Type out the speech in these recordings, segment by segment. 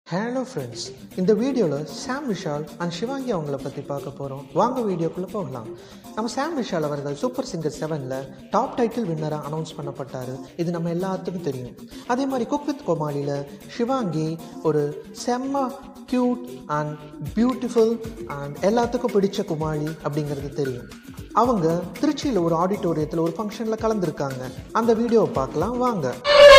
hello friends இந்த வீடியோவில் சாம் Vishal and Shivangi அவங்கள பற்றி பார்க்க போகிறோம் வாங்க வீடியோக்குள்ளே போகலாம் நம்ம சாம் விஷால் அவர்கள் சூப்பர் சிங்கர் செவனில் டாப் டைட்டில் வின்னராக அனௌன்ஸ் பண்ணப்பட்டார் இது நம்ம எல்லாத்துக்கும் தெரியும் அதே மாதிரி குக் வித் கோமாளியில் சிவாங்கி ஒரு செம்ம க்யூட் அண்ட் பியூட்டிஃபுல் அண்ட் எல்லாத்துக்கும் பிடிச்ச குமாரி அப்படிங்கிறது தெரியும் அவங்க திருச்சியில் ஒரு ஆடிட்டோரியத்தில் ஒரு ஃபங்க்ஷனில் கலந்துருக்காங்க அந்த வீடியோவை பார்க்கலாம் வாங்க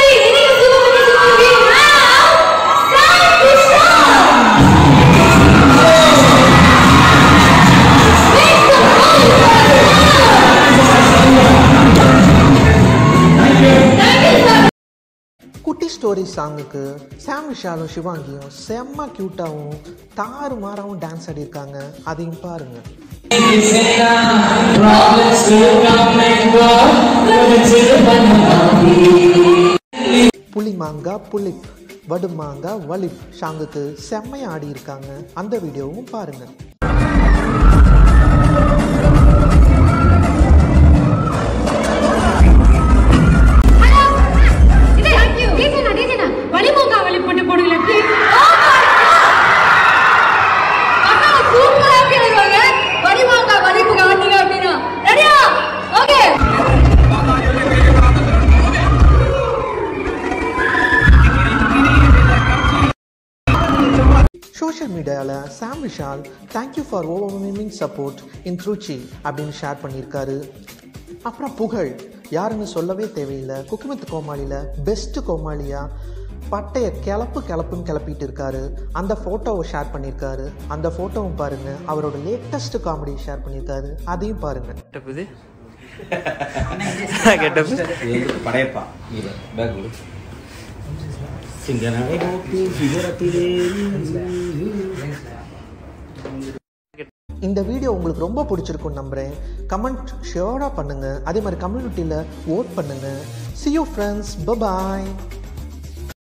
குட்டி ஸ்டோரி சாங்குக்கு சாம் விஷாலும் சிவாங்கியும் செம்ம க்யூட்டாகவும் தாறு மாறாவும் டான்ஸ் ஆடியிருக்காங்க அதையும் பாருங்க புலி மாங்கா புளிப் வடு மாங்கா வலிப் சாங்குக்கு செம்மையா ஆடி இருக்காங்க அந்த வீடியோவும் பாருங்க இது டீஜேனா டீஜேனா வலிமூங்கா வலி போட்டு போடுங்களேன் ப்ளீஸ் அக்கா சூப்பரா கேளுங்க வலிமூங்கா வலிப்பு காட்டுங்க அப்படினா ரெடியா ஓகே சோஷியல் மீடியாவில் Sam Vishal thank you for overwhelming support in த்ரூச்சி அப்படின்னு ஷேர் பண்ணியிருக்காரு அப்புறம் புகழ் யாருன்னு சொல்லவே தேவையில்லை குக்குமித் கோமாளியில் பெஸ்ட்டு கோமாளியா பட்டைய கிளப்பு கிளப்புன்னு கிளப்பிட்டு இருக்காரு அந்த ஃபோட்டோவை ஷேர் பண்ணியிருக்காரு அந்த ஃபோட்டோவும் பாருங்க அவரோட லேட்டஸ்ட் காமெடி ஷேர் பண்ணியிருக்காரு அதையும் பாருங்க கெட்டப்புது கெட்டப்பு இது வந்து படையப்பா இது பேக் கொடு சிங்கனாய் கோப்பி சிகரத்திலே இந்த வீடியோ உங்களுக்கு ரொம்ப பிடிச்சிருக்கும்னு நம்புகிறேன் கமெண்ட் ஷியோராக பண்ணுங்கள் அதே மாதிரி கம்யூனிட்டியில் ஓட் பண்ணுங்கள் see you ஃப்ரெண்ட்ஸ் bye